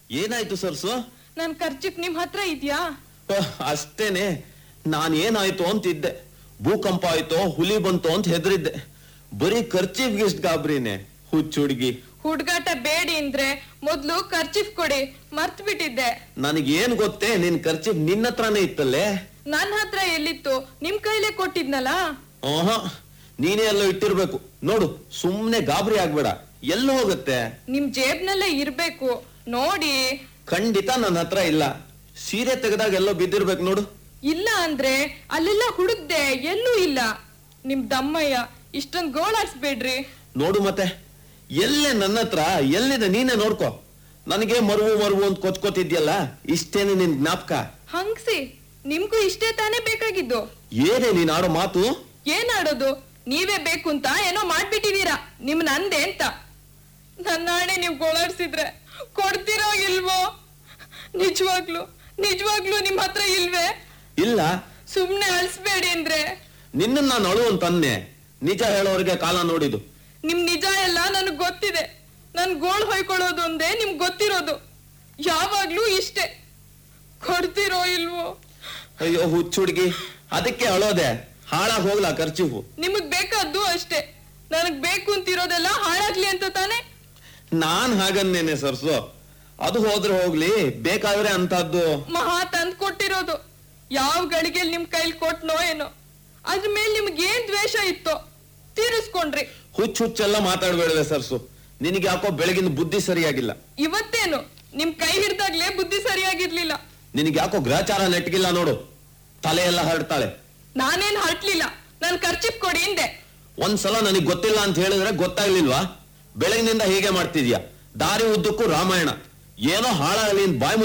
ಏನಾಯ್ತು ಸರ್ಸು ನನ್ ಖರ್ಚಿಪ್ ನಿಮ್ ಹತ್ರ ಇದ್ಯಾ ಅಹ್, ಅಷ್ಟೇನೆ ನಾನ್ ಏನಾಯ್ತು ಅಂತಿದ್ದೆ ಭೂಕಂಪ ಆಯ್ತೋ ಹುಲಿ ಬಂತು ಅಂತ ಹೆದರಿದ್ದೆ ಬರೀ ಖರ್ಚಿಗೆ ಇಷ್ಟ ಗಾಬ್ರಿನೇ ಹುಚ್ಚು ಹುಡುಗಿ ಹುಡ್ಗಾಟ ಬೇಡಿ ಅಂದ್ರೆ ಮೊದ್ಲು ಖರ್ಚಿಪ್ ಕೊಡಿ ಮರ್ತ್ ಬಿಟ್ಟಿದ್ದೆ ನನಗೇನ್ ಗೊತ್ತೇ ನಿನ್ ಖರ್ಚಿ ನಿನ್ನ ಹತ್ರನೇ ಇತ್ತಲ್ಲೇ ನನ್ ಹತ್ರ ಎಲ್ಲಿತ್ತು ನಿಮ್ ಕೈಲೇ ಕೊಟ್ಟಿದ್ನಲ್ಲ ಆಹಾ ನೀನೇ ಎಲ್ಲೋ ಇಟ್ಟಿರ್ಬೇಕು ನೋಡು ಸುಮ್ನೆ ಗಾಬರಿ ಆಗ್ಬೇಡ ಎಲ್ಲಿ ಹೋಗುತ್ತೆ ನಿಮ್ ಜೇಬ್ನಲ್ಲೇ ಇರ್ಬೇಕು ನೋಡಿ ಖಂಡಿತ ನನ್ನ ಹತ್ರ ಇಲ್ಲ ಸೀರೆ ತೆಗೆದಾಗ ಎಲ್ಲೋ ಬಿದ್ದಿರ್ಬೇಕು ನೋಡು ಇಲ್ಲ ಅಂದ್ರೆ ಅಲ್ಲೆಲ್ಲ ಹುಡುಕ್ದೆ ಎಲ್ಲೂ ಇಲ್ಲ ನಿಮ್ ದಮ್ಮಯ್ಯ ಇಷ್ಟೊಂದ್ ಗೋಳಾಡ್ಸ್ಬೇಡ್ರಿ ನೋಡು ಮತ್ತೆ ಎಲ್ಲೇ ನನ್ನ ಹತ್ರ ಎಲ್ಲಿದೆ ನೀನೇ ನೋಡ್ಕೋ ನನಗೆ ಮರುವು ಮರುವು ಅಂತ ಕೊಚ್ಕೋತಿದ್ಯಲ್ಲ ಇಷ್ಟೇನೆ ನಿನ್ ಜ್ಞಾಪಕ ಹಂಗ್ಸಿ ನಿಮ್ಗೂ ಇಷ್ಟೇ ತಾನೇ ಬೇಕಾಗಿದ್ದು ಏನೇ ನೀನ್ ಆಡೋ ಮಾತು ಏನ್ ಆಡೋದು ನೀವೇ ಬೇಕು ಅಂತ ಏನೋ ಮಾಡ್ಬಿಟ್ಟಿದೀರಾ ನಿಮ್ ನಂದೆ ಅಂತ ನನ್ನ ಹಣೆ ನೀವ್ ಗೋಳಾಡ್ಸಿದ್ರೆ ಕೊಡ್ತೀರೋ ಇಲ್ವೋ ನಿಜವಾಗ್ಲು ನಿಜವಾಗ್ಲು ನಿಮ್ ಹತ್ರ ಇಲ್ವೇ ಇಲ್ಲ ಸುಮ್ನೆ ಅಳ್ಸ್ಬೇಡಿ ಅಂದ್ರೆ ನಿನ್ನ ನಾನು ಅಳು ಅಂತನ್ನೆ ನಿಜ ಹೇಳೋರಿಗೆ ಕಾಲ ನೋಡಿದು ನಿಮ್ ನಿಜ ಎಲ್ಲ ನನಗ್ ಗೊತ್ತಿದೆ ನನ್ ಗೋಳ್ ಹೊಯ್ಕೊಳ್ಳೋದು ಒಂದೇ ನಿಮ್ಗ್ ಗೊತ್ತಿರೋದು ಯಾವಾಗ್ಲೂ ಇಷ್ಟೇ ಕೊಡ್ತೀರೋ ಇಲ್ವೋ ಅಯ್ಯೋ ಹುಚ್ಚು ಹುಡುಗಿ ಅದಕ್ಕೆ ಅಳೋದೆ ಹಾಳಾಗ್ ಹೋಗ್ಲಾ ಖರ್ಚಿವು ನಿಮಗ್ ಬೇಕಾದ್ದು ಅಷ್ಟೇ ನನಗ್ ಬೇಕು ಅಂತಿರೋದೆಲ್ಲ ಹಾಳಾಗ್ಲಿ ಅಂತ ತಾನೇ ನಾನ್ ಹಾಗನ್ನೇನೆ ಸರ್ಸು ಅದು ಹೋದ್ರೆ ಹೋಗ್ಲಿ ಬೇಕಾದ್ರೆ ಅಂತದ್ದು ಮಹಾ ತಂದ್ ಕೊಟ್ಟಿರೋದು ಯಾವ ಗಳಿಗೆ ನಿಮ್ ಕೈಲಿ ಕೊಟ್ನೋ ಏನೋ ಅದ್ರ ಮೇಲೆ ನಿಮ್ಗೆ ಏನ್ ದ್ವೇಷ ಇತ್ತೋ ತೀರಿಸ್ಕೊಂಡ್ರಿ ಹುಚ್ಚು ಹುಚ್ಚೆಲ್ಲ ಮಾತಾಡ್ಬೇಡವೆ ಸರ್ಸು ನಿನಗೆ ಯಾಕೋ ಬೆಳಗಿನ ಬುದ್ಧಿ ಸರಿಯಾಗಿಲ್ಲ ಇವತ್ತೇನು ನಿಮ್ ಕೈ ಹಿಡ್ದಾಗ್ಲೇ ಬುದ್ಧಿ ಸರಿಯಾಗಿರ್ಲಿಲ್ಲ ನಿನಗೆ ಯಾಕೋ ಗ್ರಹಚಾರ ನೆಟ್ಗಿಲ್ಲ ನೋಡು ತಲೆ ಎಲ್ಲ ಹರಡ್ತಾಳೆ ನಾನೇನ್ ಹರ್ಟ್ಲಿಲ್ಲ ನನ್ ಖರ್ಚಿಪ್ ಕೊಡಿ ಹಿಂದೆ ಒಂದ್ಸಲ ನನಗೆ ಗೊತ್ತಿಲ್ಲ ಅಂತ ಹೇಳಿದ್ರೆ ಗೊತ್ತಾಗ್ಲಿಲ್ವಾ ಬೆಳಗಿನಿಂದ ಹೀಗೆ ಮಾಡ್ತಿದ್ಯಾ ದಾರಿ ಉದ್ದಕ್ಕೂ ರಾಮಾಯಣ ಏನೋ ಹಾಳಾಗಲಿ ಅಂತ ಬಾಯಿ